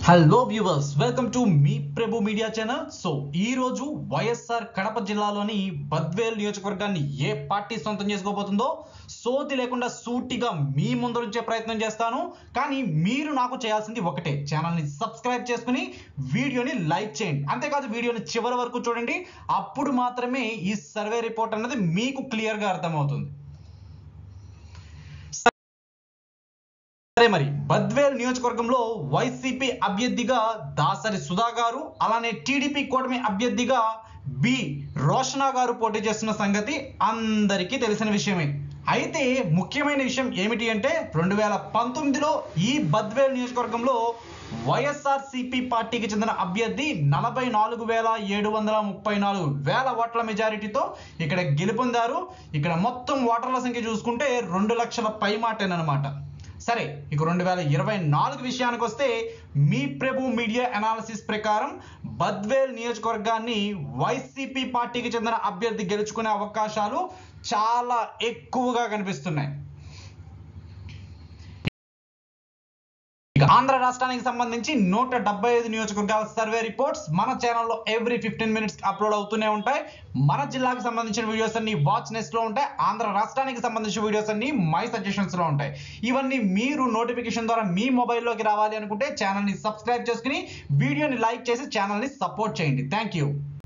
hello viewers welcome to మీ Prabhu media channel so ఈ రోజు వైఎస్ఆర్ కడప జిల్లాలోని బద్వేల్ నియోజకవర్గాన్ని ఏ పార్టీ సొంతం చేసుకోబోతుందో సోది లేకుండా సూటిగా మీ ముందరుంచే ప్రయత్నం చేస్తాను కానీ మీరు నాకు చేయాల్సింది ఒకటే ఛానల్ని సబ్స్క్రైబ్ చేసుకుని వీడియోని లైక్ చేయండి అంతేకాదు వీడియోని చివరి వరకు చూడండి అప్పుడు మాత్రమే ఈ సర్వే రిపోర్ట్ అన్నది మీకు క్లియర్గా అర్థమవుతుంది సరే మరి బద్వేల్ నియోజకవర్గంలో వైసీపీ అభ్యర్థిగా దాసరి సుధా గారు అలానే టీడీపీ కూటమి అభ్యర్థిగా బి రోషనా గారు పోటీ చేస్తున్న సంగతి అందరికీ తెలిసిన విషయమే అయితే ముఖ్యమైన విషయం ఏమిటి అంటే రెండు వేల పంతొమ్మిదిలో ఈ బద్వేల్ నియోజకవర్గంలో వైఎస్ఆర్ సిపి పార్టీకి చెందిన అభ్యర్థి నలభై నాలుగు వేల ఏడు వందల ముప్పై నాలుగు వేల ఓట్ల మెజారిటీతో ఇక్కడ గెలుపొందారు ఇక్కడ మొత్తం ఓటర్ల సంఖ్య చూసుకుంటే రెండు లక్షల పై మాటేనమాట సరే ఇక రెండు వేల ఇరవై నాలుగు విషయానికి వస్తే మీ ప్రభు మీడియా అనాలిసిస్ ప్రకారం బద్వేల్ నియోజకవర్గాన్ని వైసీపీ పార్టీకి చెందిన అభ్యర్థి గెలుచుకునే అవకాశాలు చాలా ఎక్కువగా కనిపిస్తున్నాయి ఇక ఆంధ్ర రాష్ట్రానికి సంబంధించి నూట డెబ్బై ఐదు నియోజకవర్గాల సర్వే రిపోర్ట్స్ మన ఛానల్లో ఎవ్రీ ఫిఫ్టీన్ మినిట్స్ అప్లోడ్ అవుతూనే ఉంటాయి మన జిల్లాకు సంబంధించిన వీడియోస్ అన్ని వాచ్ నెస్ట్ లో ఉంటాయి ఆంధ్ర రాష్ట్రానికి సంబంధించిన వీడియోస్ అన్ని మై సజెషన్స్ లో ఉంటాయి ఇవన్నీ మీరు నోటిఫికేషన్ ద్వారా మీ మొబైల్లోకి రావాలి అనుకుంటే ఛానల్ని సబ్స్క్రైబ్ చేసుకుని వీడియోని లైక్ చేసి ఛానల్ని సపోర్ట్ చేయండి థ్యాంక్ యూ